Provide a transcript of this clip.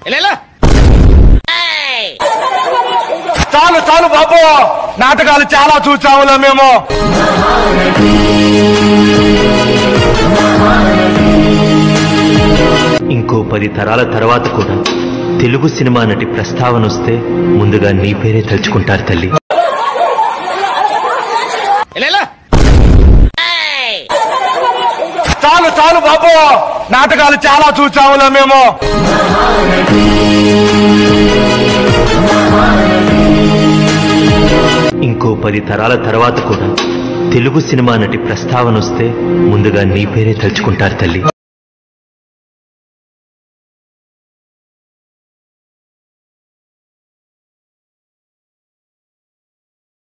చాలు చాలు బాబు నాటకాలు చాలా చూసాములే మేము ఇంకో పది తరాల తర్వాత కూడా తెలుగు సినిమా నటి ప్రస్తావన వస్తే ముందుగా నీ పేరే తలుచుకుంటారు తల్లి చాలు చాలు బాబు నాటకాలు చాలా చూసాములే మేము ఇంకో పది తరాల తర్వాత కూడా తెలుగు సినిమా నటి ప్రస్తావన వస్తే ముందుగా నీ పేరే తలుచుకుంటారు తల్లి